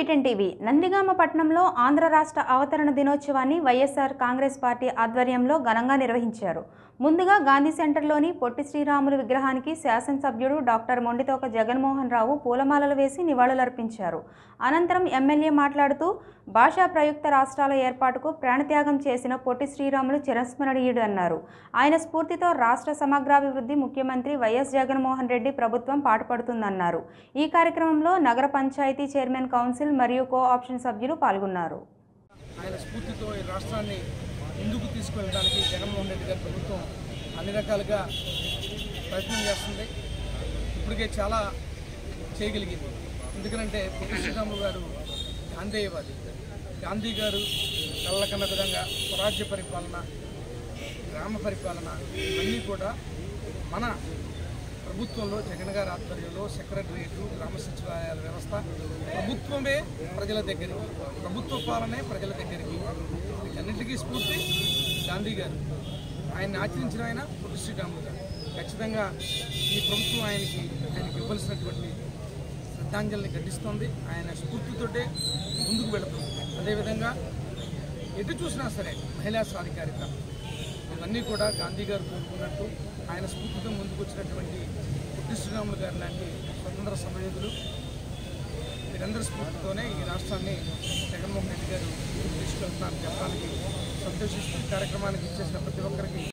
వీటెన్ TV Nandigama పట్టణంలో ఆంధ్ర రాష్ట్ర అవతరణ దినోత్సవాన్ని వైఎస్ఆర్ కాంగ్రెస్ పార్టీ ఆధ్వర్యంలో ఘనంగా నిర్వహించారు ముందుగా గాంధీ సెంటర్లోని పొట్టి శ్రీరాములు విగ్రహానికి శాసనసభ్యుడు డాక్టర్ మొండితోక జగన్మోహన్ రావు పూలమాలలు వేసి నివాళులర్పించారు అనంతరం ఎమ్మెల్యే మాట్లాడుతూ భాషా ప్రయుక్త రాష్ట్రాల ఏర్పాటుకు ప్రాణత్యాగం చేసిన పొట్టి శ్రీరాములు చిరస్మరణీయుడు అన్నారు ఆయన స్ఫూర్తితో రాష్ట్ర సమగ్రాభివృద్ధి ముఖ్యమంత్రి వైఎస్ జగన్మోహన్ రెడ్డి ప్రభుత్వం పాటుపడుతుందన్నారు ఈ కార్యక్రమంలో నగర పంచాయతీ చైర్మన్ కౌన్సిల్ మరియు కో ఆప్షన్ సభ్యులు పాల్గొన్నారు ఆయన స్ఫూర్తితో ఈ రాష్ట్రాన్ని ముందుకు తీసుకెళ్ళడానికి జగన్మోహన్ రెడ్డి గారి ప్రభుత్వం అన్ని రకాలుగా ప్రయత్నం చేస్తుంది ఇప్పటికే చాలా చేయగలిగింది ఎందుకంటే పొట్టి శ్రీరాములు గారు గాంధేయవాది గాంధీ గారు కళ్ళకన్న విధంగా స్వరాజ్య పరిపాలన గ్రామ పరిపాలన ఇవన్నీ కూడా మన ప్రభుత్వంలో జగన్ గారి ఆధ్వర్యంలో సెక్రటరియట్ గ్రామ సచివాలయాల వ్యవస్థ ప్రభుత్వమే ప్రజల దగ్గరికి ప్రభుత్వ పాలనే ప్రజల దగ్గరికి వీటన్నిటికీ స్ఫూర్తి గాంధీ గారు ఆయన్ని ఆచరించిన ఆయన పొట్టి శ్రీరాములు గారు ఖచ్చితంగా ఈ ప్రభుత్వం ఆయనకి ఆయనకి ఇవ్వాల్సినటువంటి శ్రద్ధాంజలిని ఘటిస్తోంది ఆయన స్ఫూర్తితోటే ముందుకు వెళుతుంది అదేవిధంగా ఎటు చూసినా సరే మహిళా సాధికారిత ఇవన్నీ కూడా గాంధీ గారు కోరుకున్నట్టు ఆయన స్ఫూర్తితో ముందుకు వచ్చినటువంటి పొట్టి శ్రీరాములు గారు లాంటి స్వతంత్ర సమయోధులు వీరందరి స్ఫూర్తితోనే ఈ రాష్ట్రాన్ని జగన్మోహన్ రెడ్డి గారు ముందుకు తీసుకెళ్తున్నారని చెప్పడానికి సంతోషిస్తూ ఈ కార్యక్రమానికి ఇచ్చేసిన ప్రతి ఒక్కరికి